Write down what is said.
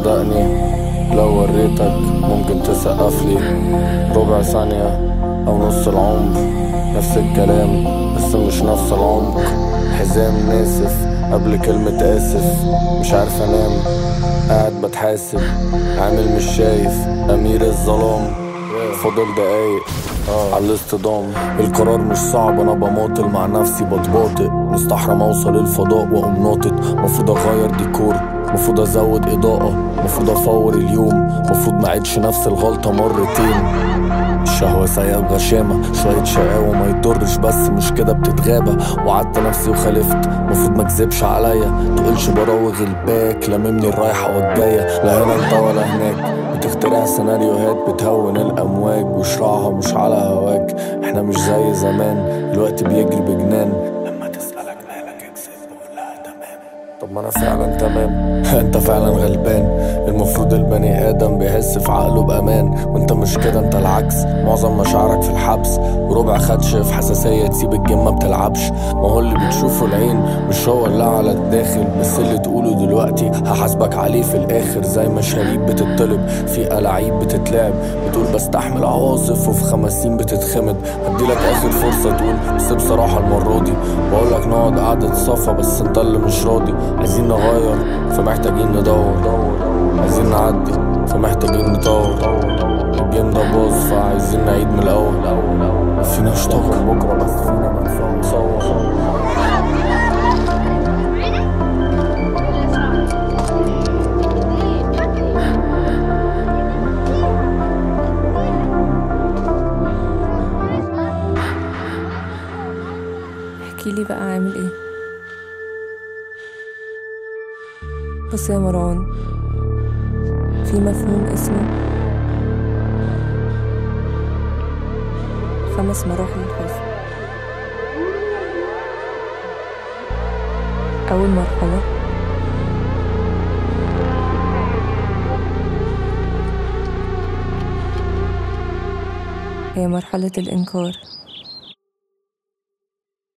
صدقني لو وريتك ممكن تسقف لي ربع ثانية أو نص العمر نفس الكلام بس مش نفس العمق حزام ناسف قبل كلمة آسف مش عارف أنام قاعد بتحاسب عامل مش شايف أمير الظلام فاضل دقايق على الاصطدام القرار مش صعب انا بماطل مع نفسي بتباطئ مستحرم اوصل الفضاء واقوم ناطط مفروض اغير ديكور مفروض ازود اضاءة مفروض افور اليوم مفروض ما عيدش نفس الغلطة مرتين الشهوة سيئة بغشامة شوية شقاوة ما يضرش بس مش كده بتتغابى وعدت نفسي وخالفت مفروض ما كذبش عليا تقولش براوغ الباك لممني الرايحة والجاية لا هنا انت ولا هناك بتخترع سيناريوهات بتهون الامواج وشراعها مش على هواك احنا مش زي زمان الوقت بيجري بجنان لما تسألك مالك اكذب وقول لها تمام طب ما انا فعلا تمام انت فعلا غلبان المفروض البني ادم بيحس في عقله بامان وانت مش كده انت العكس معظم مشاعرك في الحبس وربع خدش في حساسيه تسيب الجيم ما بتلعبش ما هو اللي بتشوفه العين مش هو اللي على الداخل بس اللي تقوله دلوقتي هحاسبك عليه في الاخر زي ما شريط بتطلب في ألاعيب بتتلعب بتقول بستحمل عواصف وفي خمسين بتتخمد هديلك اخر فرصه تقول بس بصراحه المره دي بقولك نقعد قعده صفا بس انت اللي مش راضي عايزين نغير فمحتاجين ندور عايزين نعدي فمحتاجين نطور الجيم ده باظ فعايزين نعيد من الاول فينا اشتغل بكره بس فينا منفع نصور احكيلي بقى عامل ايه بص يا مروان في مفهوم اسمه خمس مراحل الحزن أول مرحلة هي مرحلة الإنكار